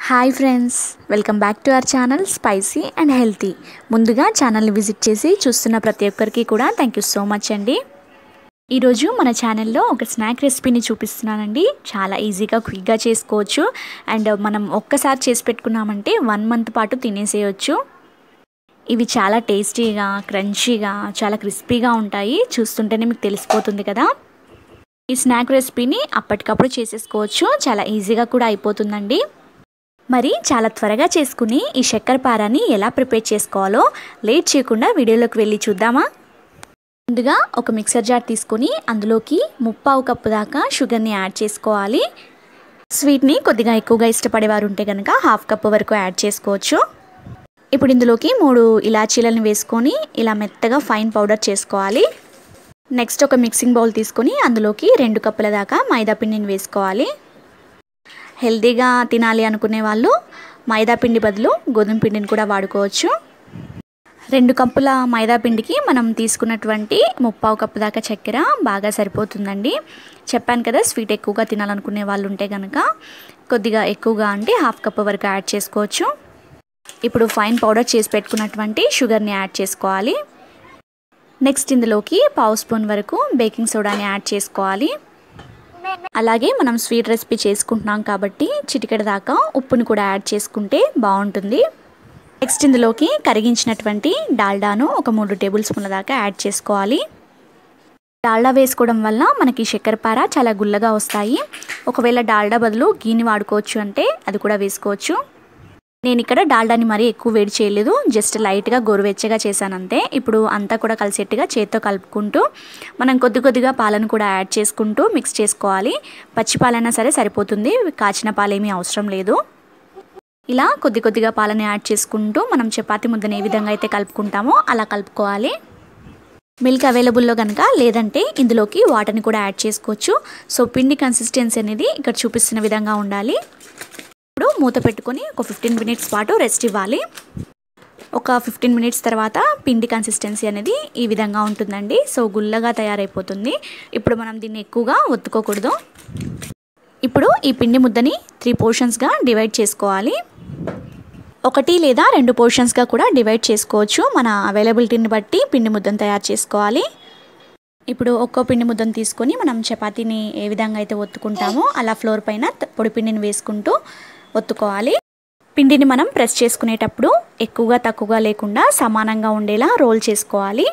hi friends welcome back to our channel spicy and healthy ముందుగా ఛానల్ని visit చేసి చూస్తున్న ప్రతి ఒక్కరికి కూడా థ్యాంక్ యూ సో మచ్ అండి ఈరోజు మన ఛానల్లో ఒక స్నాక్ రెసిపీని చూపిస్తున్నానండి చాలా ఈజీగా క్విక్గా చేసుకోవచ్చు అండ్ మనం ఒక్కసారి చేసి పెట్టుకున్నామంటే వన్ మంత్ పాటు తినేసేయచ్చు ఇవి చాలా టేస్టీగా క్రంచీగా చాలా క్రిస్పీగా ఉంటాయి చూస్తుంటేనే మీకు తెలిసిపోతుంది కదా ఈ స్నాక్ రెసిపీని అప్పటికప్పుడు చేసేసుకోవచ్చు చాలా ఈజీగా కూడా అయిపోతుందండి మరి చాలా త్వరగా చేసుకుని ఈ చక్కెర పారాని ఎలా ప్రిపేర్ చేసుకోవాలో లేట్ చేయకుండా వీడియోలోకి వెళ్ళి చూద్దామా ముందుగా ఒక మిక్సర్ జార్ తీసుకొని అందులోకి ముప్పావు కప్పు దాకా షుగర్ని యాడ్ చేసుకోవాలి స్వీట్ని కొద్దిగా ఎక్కువగా ఇష్టపడేవారు ఉంటే కనుక హాఫ్ కప్ వరకు యాడ్ చేసుకోవచ్చు ఇప్పుడు ఇందులోకి మూడు ఇలాచీలను వేసుకొని ఇలా మెత్తగా ఫైన్ పౌడర్ చేసుకోవాలి నెక్స్ట్ ఒక మిక్సింగ్ బౌల్ తీసుకొని అందులోకి రెండు కప్పుల దాకా మైదా పిండిని వేసుకోవాలి హెల్తీగా తినాలి అనుకునే వాళ్ళు మైదా పిండి బదులు గోధుమ పిండిని కూడా వాడుకోవచ్చు రెండు కప్పుల మైదా పిండికి మనం తీసుకున్నటువంటి ముప్పావు కప్పు దాకా చక్కెర బాగా సరిపోతుందండి చెప్పాను కదా స్వీట్ ఎక్కువగా తినాలనుకునే వాళ్ళు ఉంటే కనుక కొద్దిగా ఎక్కువగా అంటే హాఫ్ కప్ వరకు యాడ్ చేసుకోవచ్చు ఇప్పుడు ఫైన్ పౌడర్ చేసి పెట్టుకున్నటువంటి షుగర్ని యాడ్ చేసుకోవాలి నెక్స్ట్ ఇందులోకి పావు స్పూన్ వరకు బేకింగ్ సోడాని యాడ్ చేసుకోవాలి అలాగే మనం స్వీట్ రెసిపీ చేసుకుంటున్నాం కాబట్టి చిటికెడ దాకా ఉప్పుని కూడా యాడ్ చేసుకుంటే బాగుంటుంది నెక్స్ట్ ఇందులోకి కరిగించినటువంటి డాల్డాను ఒక మూడు టేబుల్ స్పూన్ల దాకా యాడ్ చేసుకోవాలి డాల్డా వేసుకోవడం వల్ల మనకి చక్కెరపార చాలా గుల్లగా వస్తాయి ఒకవేళ డాల్డా బదులు గీని వాడుకోవచ్చు అంటే అది కూడా వేసుకోవచ్చు నేను ఇక్కడ డాల్డాని మరీ ఎక్కువ వేడి చేయలేదు జస్ట్ లైట్గా గోరువెచ్చగా చేశాను అంతే ఇప్పుడు అంతా కూడా కలిసేట్టుగా చేత్తో కలుపుకుంటూ మనం కొద్ది కొద్దిగా పాలను కూడా యాడ్ చేసుకుంటూ మిక్స్ చేసుకోవాలి పచ్చి పాలైనా సరే సరిపోతుంది కాచిన పాలేమీ అవసరం లేదు ఇలా కొద్ది కొద్దిగా పాలను యాడ్ చేసుకుంటూ మనం చపాతి ముద్దను ఏ విధంగా అయితే కలుపుకుంటామో అలా కలుపుకోవాలి మిల్క్ అవైలబుల్లో కనుక లేదంటే ఇందులోకి వాటర్ని కూడా యాడ్ చేసుకోవచ్చు సో పిండి కన్సిస్టెన్సీ అనేది ఇక్కడ చూపిస్తున్న విధంగా ఉండాలి ఇప్పుడు మూత పెట్టుకొని ఒక ఫిఫ్టీన్ మినిట్స్ పాటు రెస్ట్ ఇవ్వాలి ఒక ఫిఫ్టీన్ మినిట్స్ తర్వాత పిండి కన్సిస్టెన్సీ అనేది ఈ విధంగా ఉంటుందండి సో గుల్లగా తయారైపోతుంది ఇప్పుడు మనం దీన్ని ఎక్కువగా ఒత్తుకోకూడదు ఇప్పుడు ఈ పిండి ముద్దని త్రీ పోర్షన్స్గా డివైడ్ చేసుకోవాలి ఒకటి లేదా రెండు పోర్షన్స్గా కూడా డివైడ్ చేసుకోవచ్చు మన అవైలబిలిటీని బట్టి పిండి ముద్దను తయారు చేసుకోవాలి ఇప్పుడు ఒక్కో పిండి ముద్దను తీసుకొని మనం చపాతీని ఏ విధంగా అయితే ఒత్తుకుంటామో అలా ఫ్లోర్ పైన పొడి పిండిని వేసుకుంటూ ఒత్తుకోవాలి పిండిని మనం ప్రెస్ చేసుకునేటప్పుడు ఎక్కువగా తక్కువగా లేకుండా సమానంగా ఉండేలా రోల్ చేసుకోవాలి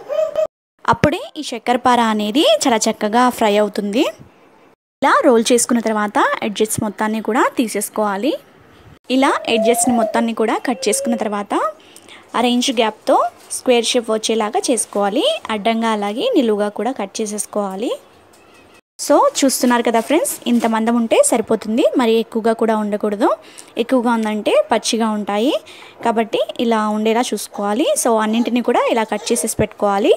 అప్పుడే ఈ చక్కెరపార అనేది చాలా చక్కగా ఫ్రై అవుతుంది ఇలా రోల్ చేసుకున్న తర్వాత ఎడ్జెస్ మొత్తాన్ని కూడా తీసేసుకోవాలి ఇలా ఎడ్జెస్ని మొత్తాన్ని కూడా కట్ చేసుకున్న తర్వాత అరేంజ్ గ్యాప్తో స్క్వేర్ షేప్ వచ్చేలాగా చేసుకోవాలి అడ్డంగా అలాగే నిలువుగా కూడా కట్ చేసేసుకోవాలి సో చూస్తున్నారు కదా ఫ్రెండ్స్ ఇంత మందం ఉంటే సరిపోతుంది మరి ఎక్కువగా కూడా ఉండకూడదు ఎక్కువగా ఉందంటే పచ్చిగా ఉంటాయి కాబట్టి ఇలా ఉండేలా చూసుకోవాలి సో అన్నింటినీ కూడా ఇలా కట్ చేసేసి పెట్టుకోవాలి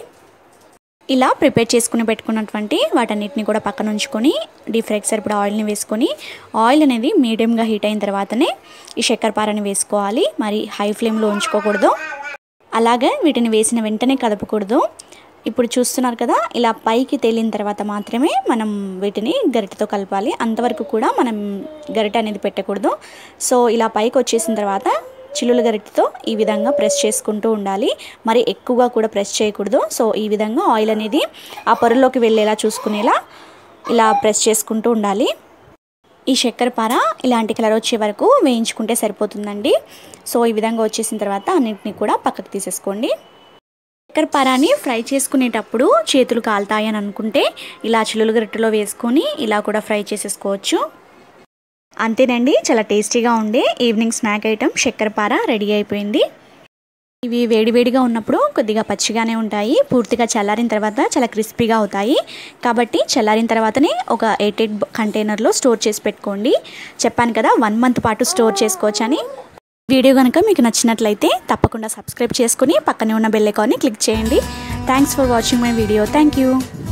ఇలా ప్రిపేర్ చేసుకుని పెట్టుకున్నటువంటి వాటన్నిటిని కూడా పక్కన ఉంచుకొని డీప్ ఫ్రైకి సరిపడా ఆయిల్ని వేసుకొని ఆయిల్ అనేది మీడియంగా హీట్ అయిన తర్వాతనే ఈ చక్కెరపారని వేసుకోవాలి మరి హై ఫ్లేమ్లో ఉంచుకోకూడదు అలాగే వీటిని వేసిన వెంటనే కదపకూడదు ఇప్పుడు చూస్తున్నారు కదా ఇలా పైకి తేలిన తర్వాత మాత్రమే మనం వీటిని గరిటెతో కలపాలి అంతవరకు కూడా మనం గరిట అనేది పెట్టకూడదు సో ఇలా పైకి వచ్చేసిన తర్వాత చిల్లుల గరిటెతో ఈ విధంగా ప్రెస్ చేసుకుంటూ ఉండాలి మరి ఎక్కువగా కూడా ప్రెస్ చేయకూడదు సో ఈ విధంగా ఆయిల్ అనేది ఆ పొరలోకి వెళ్ళేలా చూసుకునేలా ఇలా ప్రెస్ చేసుకుంటూ ఉండాలి ఈ చక్కెర పార ఇలాంటి కలర్ వచ్చే వరకు వేయించుకుంటే సరిపోతుందండి సో ఈ విధంగా వచ్చేసిన తర్వాత అన్నింటినీ కూడా పక్కకు తీసేసుకోండి చక్కెర పారాని ఫ్రై చేసుకునేటప్పుడు చేతులు కాలుతాయి అని అనుకుంటే ఇలా చిల్లుల గరిటెలో వేసుకొని ఇలా కూడా ఫ్రై చేసేసుకోవచ్చు అంతేనండి చాలా టేస్టీగా ఉండే ఈవినింగ్ స్నాక్ ఐటెం చక్కెరపార రెడీ అయిపోయింది ఇవి వేడివేడిగా ఉన్నప్పుడు కొద్దిగా పచ్చిగానే ఉంటాయి పూర్తిగా చల్లారిన తర్వాత చాలా క్రిస్పీగా అవుతాయి కాబట్టి చల్లారిన తర్వాతనే ఒక ఎయిట్ ఎయిట్ కంటైనర్లో స్టోర్ చేసి పెట్టుకోండి చెప్పాను కదా వన్ మంత్ పాటు స్టోర్ చేసుకోవచ్చని వీడియో కనుక మీకు నచ్చినట్లయితే తప్పకుండా సబ్స్క్రైబ్ చేసుకుని పక్కనే ఉన్న బెల్ ఐకాన్ని క్లిక్ చేయండి thanks for watching my video thank you